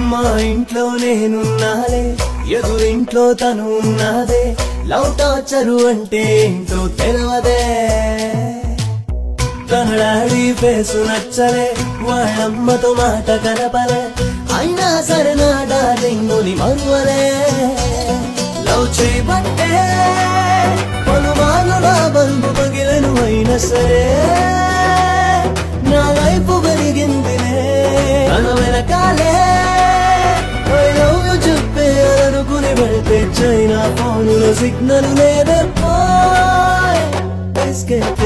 మా ఇంట్లో నేనున్నాలే ఎదురింట్లో తను ఉన్నదే లవ్ టార్చరు అంటే ఏంటో తెలవదే తన డాడీ ఫేసు నచ్చలే వాళ్ళమ్మతో మాట కనపలే అయినా సరే నా డార్లింగుని మరువలే లవ్ చేయబట్టే పలుమార్లు నా బంధు పగిలను అయినా సరే నా వైపు వెలిగిందిలే తన వెనకాలే I love you చెప్పే అనుకుని వెళ్తే చైనా ఫోనులో సిగ్నల్ లేదే పోయ్ escape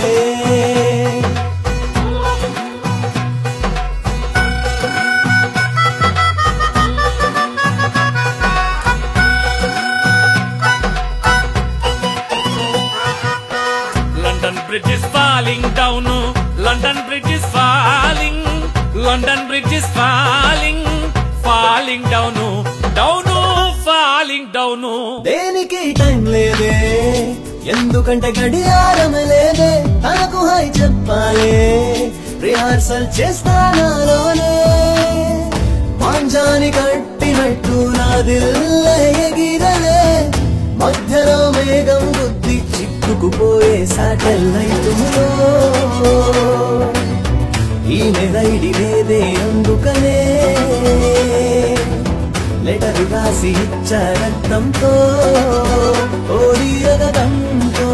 London Bridge is falling down. London Bridge is falling. London Bridge is falling. Falling down. Down. Falling down. దేనికి టైం లేదే ఎందుకంటే గడియారం లేదే తనకు హై చెప్పాలే రిహార్సల్ చేస్తానాలోనే మాంజాని కట్టినట్టు నా దిల్ల ఎగిరలే మధ్యలో మేఘం బుద్ధి చిక్కుకుపోయే సాటెల్లైతులో ఈ నెలైడి లేదే అందుకనే లెటర్ రాసి ఇచ్చారక్తంతో ఓడియగదంతో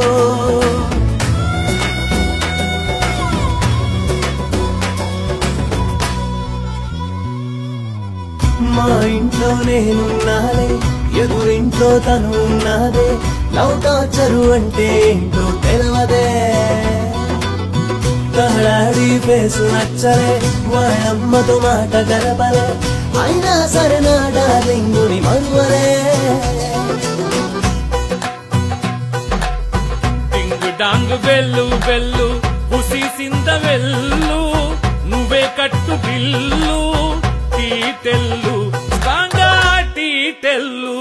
మా ఇంట్లో నేనున్నాలే ఎదురింట్లో తను ఉన్నదే లవ్ టార్చరు అంటే ఏంటో తెలవదే తహడాడి ఫేసు నచ్చలే వాళ్ళమ్మతో మాట గడపలే అయినా సరే నా డార్లింగుని మరువలే టింగు డాంగు వెళ్ళు వెళ్ళు ఉసీసింద వెళ్ళు నువ్వే కట్టు బిల్లు టీ తెల్లు స్ట్రాంగా టీ తెల్లు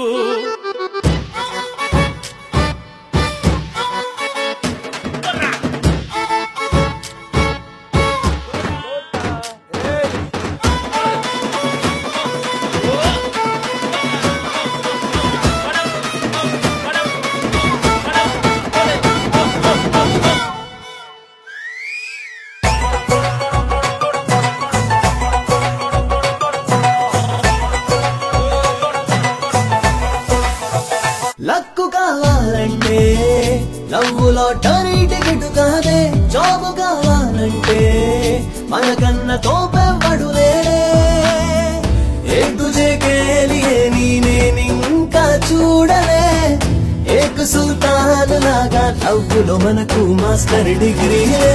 లక్కు కావాలంటే నవ్వులో టరీ టికెట్ కాదే జాబు కావాలంటే మనకన్న తోపెవ్వడు లేడే ఏ తుజే కేలియే నేనింకా చూడలే ఏక్ సుల్తాన్ లాగా నవ్వులో మనకు మాస్టర్ డిగ్రీలే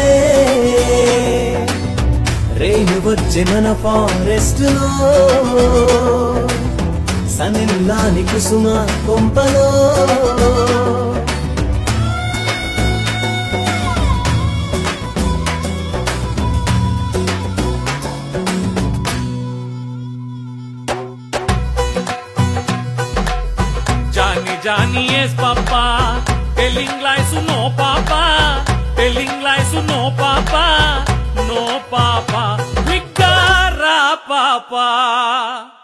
రేణు వచ్చే మన ఫారెస్ట్ లో సనిల్లాని కుసుమ కొంపలో Johnny, Johnny, yes, Papa. Telling lies, no, Papa. Telling lies, no, Papa. No, Papa. Vigara, Papa.